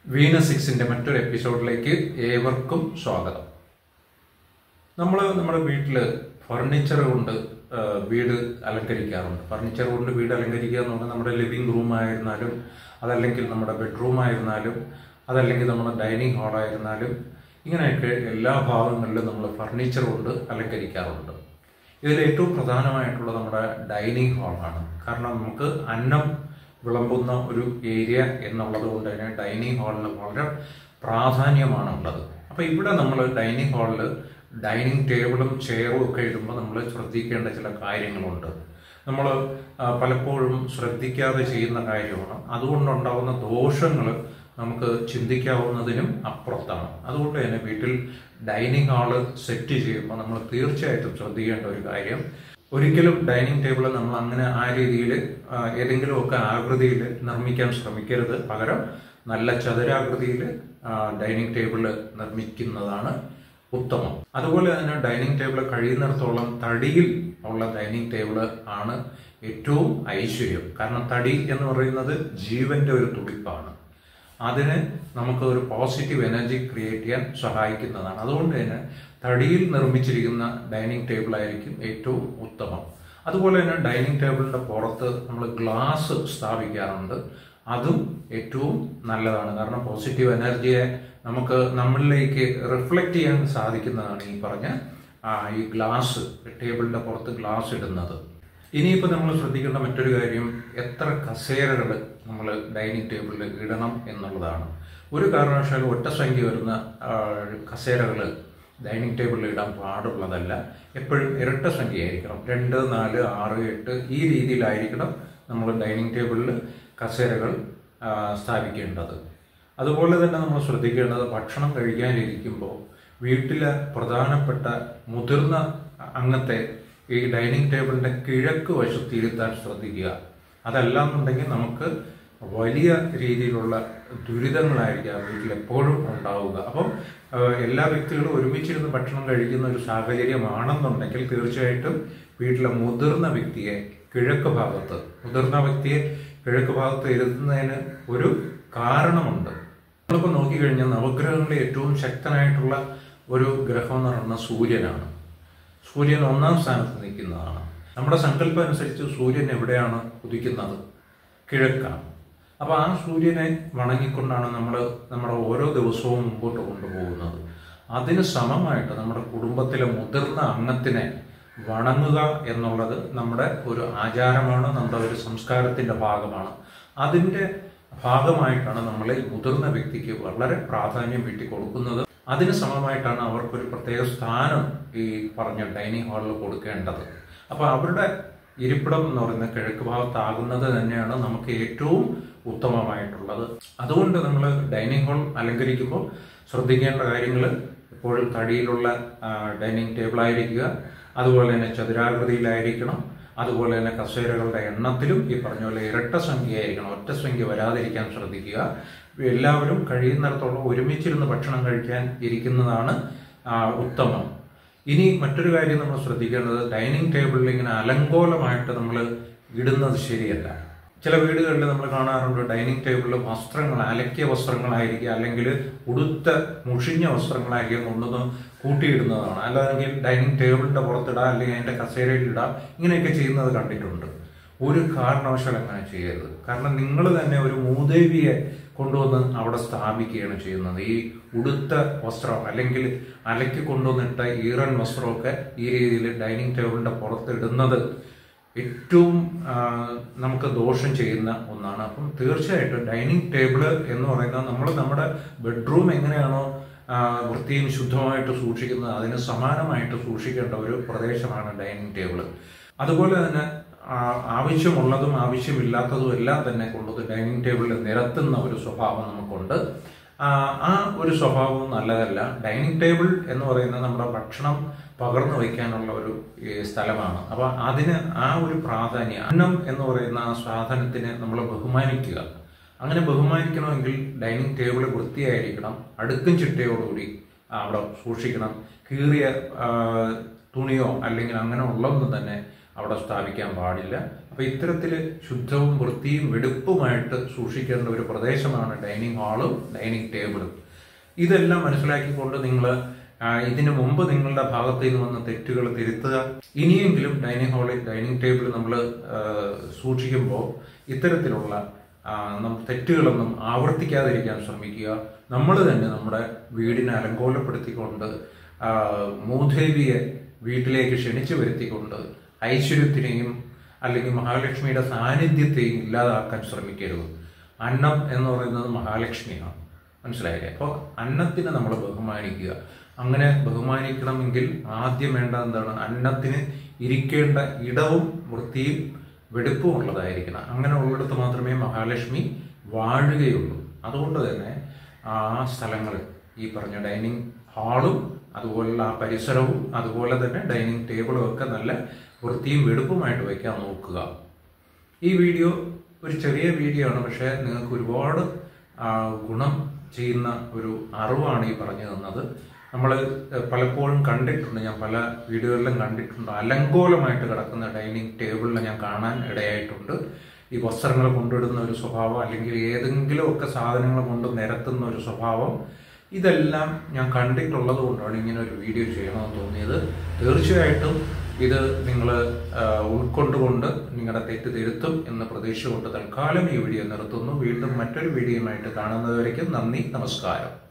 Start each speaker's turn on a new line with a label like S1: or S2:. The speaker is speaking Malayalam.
S1: വീന സിക്സിന്റെ മറ്റൊരു എപ്പിസോഡിലേക്ക് ഏവർക്കും സ്വാഗതം നമ്മൾ നമ്മുടെ വീട്ടിൽ ഫർണിച്ചർ കൊണ്ട് ആ, വീട് അലങ്കരിക്കാറുണ്ട് ഫർണിച്ചർ കൊണ്ട് വീട് അലങ്കരിക്കുക എന്ന് പറഞ്ഞാൽ നമ്മുടെ ലിവിംഗ് റൂം ആയിരുന്നാലും അതല്ലെങ്കിൽ നമ്മുടെ ബെഡ്റൂം ആയിരുന്നാലും അതല്ലെങ്കിൽ നമ്മുടെ ഡൈനിങ് ഹാൾ ആയിരുന്നാലും ഇങ്ങനെയൊക്കെ എല്ലാ ഭാഗങ്ങളിലും നമ്മൾ ഫർണിച്ചർ കൊണ്ട് അലങ്കരിക്കാറുണ്ട് ഇതിൽ ഏറ്റവും പ്രധാനമായിട്ടുള്ള നമ്മുടെ ഡൈനിങ് ഹാളാണ് കാരണം നമുക്ക് അന്നം വിളമ്പുന്ന ഒരു ഏരിയ എന്നുള്ളത് കൊണ്ട് തന്നെ ഡൈനിങ് ഹാളിന് വളരെ പ്രാധാന്യമാണ് ഉള്ളത് അപ്പോൾ ഇവിടെ നമ്മൾ ഡൈനിങ് ഹാളിൽ ഡൈനിങ് ടേബിളും ചെയറും ഒക്കെ ഇടുമ്പോൾ നമ്മൾ ശ്രദ്ധിക്കേണ്ട ചില കാര്യങ്ങളുണ്ട് നമ്മൾ പലപ്പോഴും ശ്രദ്ധിക്കാതെ ചെയ്യുന്ന കാര്യമാണ് അതുകൊണ്ടുണ്ടാവുന്ന ദോഷങ്ങൾ നമുക്ക് ചിന്തിക്കാവുന്നതിനും അപ്പുറത്താണ് അതുകൊണ്ട് തന്നെ വീട്ടിൽ ഡൈനിങ് ഹാള് സെറ്റ് ചെയ്യുമ്പോൾ നമ്മൾ തീർച്ചയായിട്ടും ശ്രദ്ധിക്കേണ്ട ഒരു കാര്യം ഒരിക്കലും ഡൈനിങ് ടേബിൾ നമ്മൾ അങ്ങനെ ആ രീതിയിൽ ഏതെങ്കിലുമൊക്കെ ആകൃതിയിൽ നിർമ്മിക്കാൻ ശ്രമിക്കരുത് പകരം നല്ല ചതുരാകൃതിയിൽ ഡൈനിങ് ടേബിൾ നിർമ്മിക്കുന്നതാണ് ഉത്തമം അതുപോലെ തന്നെ ഡൈനിങ് ടേബിൾ കഴിയുന്നിടത്തോളം തടിയിൽ ഉള്ള ഡൈനിങ് ടേബിൾ ആണ് ഏറ്റവും ഐശ്വര്യം കാരണം തടി എന്ന് പറയുന്നത് ജീവന്റെ ഒരു തുടിപ്പാണ് അതിന് നമുക്ക് ഒരു പോസിറ്റീവ് എനർജി ക്രിയേറ്റ് ചെയ്യാൻ സഹായിക്കുന്നതാണ് അതുകൊണ്ട് തന്നെ തടിയിൽ നിർമ്മിച്ചിരിക്കുന്ന ഡൈനിങ് ടേബിൾ ആയിരിക്കും ഏറ്റവും ഉത്തമം അതുപോലെ തന്നെ ഡൈനിങ് ടേബിളിന്റെ പുറത്ത് നമ്മൾ ഗ്ലാസ് സ്ഥാപിക്കാറുണ്ട് അതും ഏറ്റവും നല്ലതാണ് കാരണം പോസിറ്റീവ് എനർജിയെ നമുക്ക് നമ്മളിലേക്ക് റിഫ്ലക്റ്റ് ചെയ്യാൻ സാധിക്കുന്നതാണ് ഈ പറഞ്ഞ ആ, ഈ ഗ്ലാസ് ടേബിളിന്റെ പുറത്ത് ഗ്ലാസ് ഇടുന്നത് ഇനിയിപ്പോൾ നമ്മൾ ശ്രദ്ധിക്കേണ്ട മറ്റൊരു കാര്യം എത്ര കസേരകൾ നമ്മൾ ഡൈനിങ് ടേബിളിൽ ഇടണം എന്നുള്ളതാണ് ഒരു കാരണവശാലും ഒറ്റ സംഖ്യ വരുന്ന കസേരകൾ ഡൈനിങ് ടേബിളിൽ ഇടാൻ പാടുള്ളതല്ല എപ്പോഴും ഇരട്ട സംഖ്യയായിരിക്കണം രണ്ട് നാല് ആറ് എട്ട് ഈ രീതിയിലായിരിക്കണം നമ്മൾ ഡൈനിങ് ടേബിളിൽ കസേരകൾ ആ, സ്ഥാപിക്കേണ്ടത് അതുപോലെ തന്നെ നമ്മൾ ശ്രദ്ധിക്കേണ്ടത് ഭക്ഷണം കഴിക്കാനിരിക്കുമ്പോൾ വീട്ടിലെ പ്രധാനപ്പെട്ട മുതിർന്ന അംഗത്തെ ഈ ഡൈനിങ് ടേബിളിന്റെ കിഴക്ക് വശത്ത് ഇരുത്താൻ ശ്രദ്ധിക്കുക അതല്ലാന്നുണ്ടെങ്കിൽ നമുക്ക് വലിയ രീതിയിലുള്ള ദുരിതങ്ങളായിരിക്കും ആ വീട്ടിൽ എപ്പോഴും ഉണ്ടാവുക അപ്പം ഏഹ്, എല്ലാ വ്യക്തികളും ഒരുമിച്ചിരുന്ന് ഭക്ഷണം കഴിക്കുന്ന ഒരു സാഹചര്യമാണെന്നുണ്ടെങ്കിൽ തീർച്ചയായിട്ടും വീട്ടിലെ മുതിർന്ന വ്യക്തിയെ കിഴക്ക് ഭാഗത്ത് മുതിർന്ന വ്യക്തിയെ കിഴക്ക് ഭാഗത്ത് ഇരുത്തുന്നതിന് ഒരു കാരണമുണ്ട് നമ്മളിപ്പോൾ നോക്കിക്കഴിഞ്ഞാൽ നവഗ്രഹങ്ങളിൽ ഏറ്റവും ശക്തനായിട്ടുള്ള ഒരു ഗ്രഹം എന്ന് പറയുന്നത് സൂര്യനാണ് സൂര്യൻ ഒന്നാം സ്ഥാനത്ത് നിൽക്കുന്നതാണ് നമ്മുടെ സങ്കല്പം അനുസരിച്ച് സൂര്യൻ എവിടെയാണ് ഉദിക്കുന്നത് കിഴക്കാണ് അപ്പൊ ആ സൂര്യനെ വണങ്ങിക്കൊണ്ടാണ് നമ്മൾ നമ്മുടെ ഓരോ ദിവസവും മുമ്പോട്ട് കൊണ്ടുപോകുന്നത് അതിന് സമമായിട്ട് നമ്മുടെ കുടുംബത്തിലെ മുതിർന്ന അംഗത്തിനെ വണങ്ങുക എന്നുള്ളത് നമ്മുടെ ഒരു ആചാരമാണ് നമ്മുടെ ഒരു സംസ്കാരത്തിന്റെ ഭാഗമാണ് അതിന്റെ ഭാഗമായിട്ടാണ് നമ്മൾ ഈ മുതിർന്ന വ്യക്തിക്ക് വളരെ പ്രാധാന്യം വീട്ടിൽ കൊടുക്കുന്നത് അതിന് സമമായിട്ടാണ് അവർക്കൊരു പ്രത്യേക സ്ഥാനം ഈ പറഞ്ഞ ഡൈനിങ് ഹാളിൽ കൊടുക്കേണ്ടത് അപ്പൊ അവരുടെ ഇരിപ്പിടം എന്ന് പറയുന്നത് കിഴക്ക് ഭാഗത്താകുന്നത് തന്നെയാണ് നമുക്ക് ഏറ്റവും ഉത്തമമായിട്ടുള്ളത് അതുകൊണ്ട് നമ്മൾ ഡൈനിങ് ഹാൾ അലങ്കരിക്കുമ്പോൾ ശ്രദ്ധിക്കേണ്ട കാര്യങ്ങൾ എപ്പോഴും തടിയിലുള്ള ഡൈനിങ് ടേബിൾ ആയിരിക്കുക അതുപോലെ തന്നെ ചതുരാകൃതിയിലായിരിക്കണം അതുപോലെ തന്നെ കസേരകളുടെ എണ്ണത്തിലും ഈ പറഞ്ഞ പോലെ ഇരട്ട സംഖ്യയായിരിക്കണം ഒറ്റ സംഖ്യ വരാതിരിക്കാൻ ശ്രദ്ധിക്കുക എല്ലാവരും കഴിയുന്നിടത്തോളം ഒരുമിച്ചിരുന്ന് ഭക്ഷണം കഴിക്കാൻ ഇരിക്കുന്നതാണ് ആ, ഉത്തമം ഇനി മറ്റൊരു കാര്യം നമ്മൾ ശ്രദ്ധിക്കേണ്ടത് ഡൈനിങ് ടേബിളിൽ ഇങ്ങനെ അലങ്കോലമായിട്ട് നമ്മൾ ഇടുന്നത് ശരിയല്ല ചില വീടുകളിൽ നമ്മൾ കാണാറുണ്ട് ഡൈനിങ് ടേബിളിൽ വസ്ത്രങ്ങൾ അലക്കിയ വസ്ത്രങ്ങളായിരിക്കും അല്ലെങ്കിൽ ഉടുത്ത മുഷിഞ്ഞ വസ്ത്രങ്ങളായിരിക്കും കൊണ്ടുവന്ന് കൂട്ടിയിടുന്നതാണ് അല്ലെങ്കിൽ ഡൈനിങ് ടേബിളിന്റെ പുറത്തിടാം അല്ലെങ്കിൽ അതിന്റെ കസേരയിൽ ഇടാം ഇങ്ങനെയൊക്കെ ചെയ്യുന്നത് കണ്ടിട്ടുണ്ട് ഒരു കാരണവശാലും അങ്ങനെ ചെയ്യരുത് കാരണം നിങ്ങൾ തന്നെ ഒരു മൂദേവിയെ കൊണ്ടുവന്ന് അവിടെ സ്ഥാപിക്കുകയാണ് ചെയ്യുന്നത് ഈ ഉടുത്ത വസ്ത്രം അല്ലെങ്കിൽ അലക്കി കൊണ്ടുവന്നിട്ട ഈറൻ വസ്ത്രമൊക്കെ ഈ രീതിയിൽ ഡൈനിങ് ടേബിളിന്റെ പുറത്ത് ഇടുന്നത് ഏറ്റവും ആ, നമുക്ക് ദോഷം ചെയ്യുന്ന ഒന്നാണ് അപ്പം തീർച്ചയായിട്ടും ഡൈനിങ് ടേബിള് എന്ന് പറയുന്നത് നമ്മൾ നമ്മുടെ ബെഡ്റൂം എങ്ങനെയാണോ ആ, വൃത്തിയും ശുദ്ധമായിട്ട് സൂക്ഷിക്കുന്നത് അതിന് സമാനമായിട്ട് സൂക്ഷിക്കേണ്ട ഒരു പ്രദേശമാണ് ഡൈനിങ് ടേബിള് അതുപോലെ തന്നെ ആ, ആവശ്യമുള്ളതും ആവശ്യമില്ലാത്തതും എല്ലാം തന്നെ കൊണ്ടുവന്ന് ഡൈനിങ് ടേബിളിൽ നിരത്തുന്ന ഒരു സ്വഭാവം നമുക്കുണ്ട് ആ, ആ ഒരു സ്വഭാവം നല്ലതല്ല ഡൈനിങ് ടേബിൾ എന്ന് പറയുന്നത് നമ്മുടെ ഭക്ഷണം പകർന്നു വയ്ക്കാനുള്ള ഒരു ഈ, സ്ഥലമാണ് അപ്പൊ അതിന് ആ ഒരു പ്രാധാന്യം അന്നം എന്ന് പറയുന്ന ആ സാധനത്തിനെ നമ്മൾ ബഹുമാനിക്കുക അങ്ങനെ ബഹുമാനിക്കണമെങ്കിൽ ഡൈനിങ് ടേബിൾ വൃത്തിയായിരിക്കണം അടുക്കും ചിട്ടയോടുകൂടി അവിടെ സൂക്ഷിക്കണം കീറിയ ആ, തുണിയോ അല്ലെങ്കിൽ അങ്ങനെ ഉള്ളതൊന്നും തന്നെ അവിടെ സ്ഥാപിക്കാൻ പാടില്ല അപ്പൊ അപ്പൊ ഇത്തരത്തിൽ ശുദ്ധവും വൃത്തിയും വെടുപ്പുമായിട്ട് സൂക്ഷിക്കേണ്ട ഒരു പ്രദേശമാണ് ഡൈനിങ് ഹാളും ഡൈനിങ് ടേബിളും ഇതെല്ലാം മനസ്സിലാക്കിക്കൊണ്ട് നിങ്ങൾ ഇതിനു മുമ്പ് നിങ്ങളുടെ ഭാഗത്ത് നിന്ന് വന്ന തെറ്റുകൾ തിരുത്തുക ഇനിയെങ്കിലും ഡൈനിങ് ഹാളിൽ ഡൈനിങ് ടേബിൾ നമ്മൾ സൂക്ഷിക്കുമ്പോൾ ഇത്തരത്തിലുള്ള ആ, നം- തെറ്റുകളൊന്നും ആവർത്തിക്കാതിരിക്കാൻ ശ്രമിക്കുക നമ്മൾ തന്നെ നമ്മുടെ വീടിനെ അലങ്കോലപ്പെടുത്തിക്കൊണ്ട് ആ, മൂദേവിയെ വീട്ടിലേക്ക് ക്ഷണിച്ചു വരുത്തിക്കൊണ്ട് ഐശ്വര്യത്തിനെയും അല്ലെങ്കിൽ മഹാലക്ഷ്മിയുടെ സാന്നിധ്യത്തെയും ഇല്ലാതാക്കാൻ ശ്രമിക്കരുത് അന്നം എന്ന് പറയുന്നത് മഹാലക്ഷ്മിയാണ് മനസ്സിലായില്ലേ അപ്പോൾ അന്നത്തിനെ നമ്മൾ ബഹുമാനിക്കുക അങ്ങനെ ബഹുമാനിക്കണമെങ്കിൽ ആദ്യം വേണ്ട എന്താണ് അന്നത്തിന് ഇരിക്കേണ്ട ഇടവും വൃത്തിയും വെടുപ്പും ഉള്ളതായിരിക്കണം അങ്ങനെ ഉള്ളിടത്ത് മാത്രമേ മഹാലക്ഷ്മി വാഴുകയുള്ളൂ അതുകൊണ്ട് തന്നെ ആ സ്ഥലങ്ങളിൽ ഈ പറഞ്ഞ ഡൈനിങ് ഹാളും അതുപോലുള്ള ആ പരിസരവും അതുപോലെ തന്നെ ഡൈനിങ് ടേബിളും ഒക്കെ നല്ല വൃത്തിയും വെടുപ്പുമായിട്ട് വയ്ക്കാൻ നോക്കുക ഈ വീഡിയോ ഒരു ചെറിയ വീഡിയോ ആണ് പക്ഷേ നിങ്ങൾക്ക് ഒരുപാട് ആ, ഗുണം ചെയ്യുന്ന ഒരു അറിവാണ് ഈ പറഞ്ഞു തന്നത് നമ്മൾ പലപ്പോഴും കണ്ടിട്ടുണ്ട് ഞാൻ പല വീഡിയോകളിലും കണ്ടിട്ടുണ്ട് അലങ്കോലമായിട്ട് കിടക്കുന്ന ഡൈനിങ് ടേബിളിൽ ഞാൻ കാണാൻ ഇടയായിട്ടുണ്ട് ഈ വസ്ത്രങ്ങൾ കൊണ്ടിടുന്ന ഒരു സ്വഭാവം അല്ലെങ്കിൽ ഏതെങ്കിലുമൊക്കെ സാധനങ്ങൾ കൊണ്ട് നിരത്തുന്ന ഒരു സ്വഭാവം ഇതെല്ലാം ഞാൻ കണ്ടിട്ടുള്ളത് കൊണ്ടാണ് ഇങ്ങനെ ഒരു വീഡിയോ ചെയ്യണമെന്ന് തോന്നിയത് തീർച്ചയായിട്ടും ഇത് നിങ്ങൾ ഉൾക്കൊണ്ടുകൊണ്ട് നിങ്ങളുടെ തെറ്റ് തിരുത്തും എന്ന് പ്രതീക്ഷ കൊണ്ട് തൽക്കാലം ഈ വീഡിയോ നിർത്തുന്നു വീണ്ടും മറ്റൊരു വീഡിയോയുമായിട്ട് കാണുന്നതുവരയ്ക്കും നന്ദി നമസ്കാരം